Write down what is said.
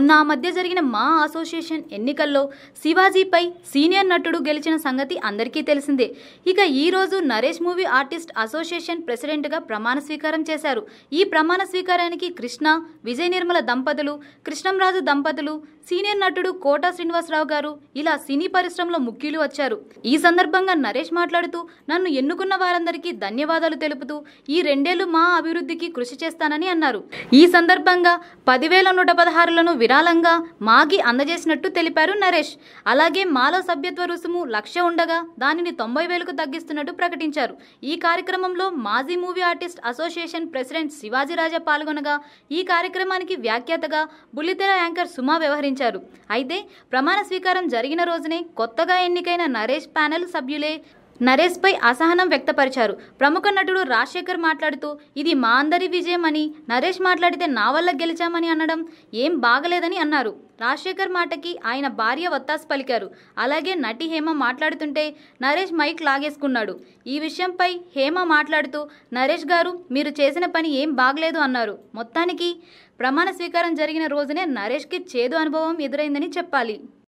మొన్న ఆ మధ్య జరిగిన మా అసోసియేషన్ ఎన్నికల్లో శివాజీపై సీనియర్ నటుడు గెలిచిన సంగతి అందరికీ తెలిసిందే ఇక ఈ రోజు నరేష్ మూవీ ఆర్టిస్ట్ అసోసియేషన్ ప్రెసిడెంట్గా ప్రమాణ స్వీకారం చేశారు ఈ ప్రమాణ స్వీకారానికి కృష్ణ విజయ నిర్మల దంపతులు కృష్ణంరాజు దంపతులు సీనియర్ నటుడు కోట శ్రీనివాసరావు గారు ఇలా సినీ పరిశ్రమలో ముఖ్యులు వచ్చారు ఈ సందర్భంగా నరేష్ మాట్లాడుతూ నన్ను ఎన్నుకున్న వారందరికీ ధన్యవాదాలు తెలుపుతూ ఈ రెండేళ్లు మా అభివృద్ధికి కృషి చేస్తానని అన్నారు ఈ సందర్భంగా పదివేల నూట పదహారులను విరాళంగా మాగి అందజేసినట్టు తెలిపారు నరేష్ అలాగే మాలో సభ్యత్వ రుసుము లక్ష ఉండగా దానిని తొంభై వేలకు తగ్గిస్తున్నట్టు ప్రకటించారు ఈ కార్యక్రమంలో మాజీ movie artist association president Sivaji Raja పాల్గొనగా ఈ కార్యక్రమానికి వ్యాఖ్యాతగా బుల్లితెర యాంకర్ సుమా వ్యవహరించారు అయితే ప్రమాణ స్వీకారం జరిగిన రోజునే కొత్తగా ఎన్నికైన నరేష్ ప్యానెల్ సభ్యులే నరేష్పై అసహనం వ్యక్తపరిచారు ప్రముఖ నటుడు రాజశేఖర్ మాట్లాడుతూ ఇది మా అందరి విజయం అని నరేష్ మాట్లాడితే నా వల్ల గెలిచామని అనడం ఏం బాగలేదని అన్నారు రాజశేఖర్ మాటకి ఆయన భార్య వత్తాసు పలికారు అలాగే నటి హేమ మాట్లాడుతుంటే నరేష్ మైక్ లాగేసుకున్నాడు ఈ విషయంపై హేమ మాట్లాడుతూ నరేష్ గారు మీరు చేసిన పని ఏం బాగలేదు అన్నారు మొత్తానికి ప్రమాణ స్వీకారం జరిగిన రోజునే నరేష్కి చేదు అనుభవం ఎదురైందని చెప్పాలి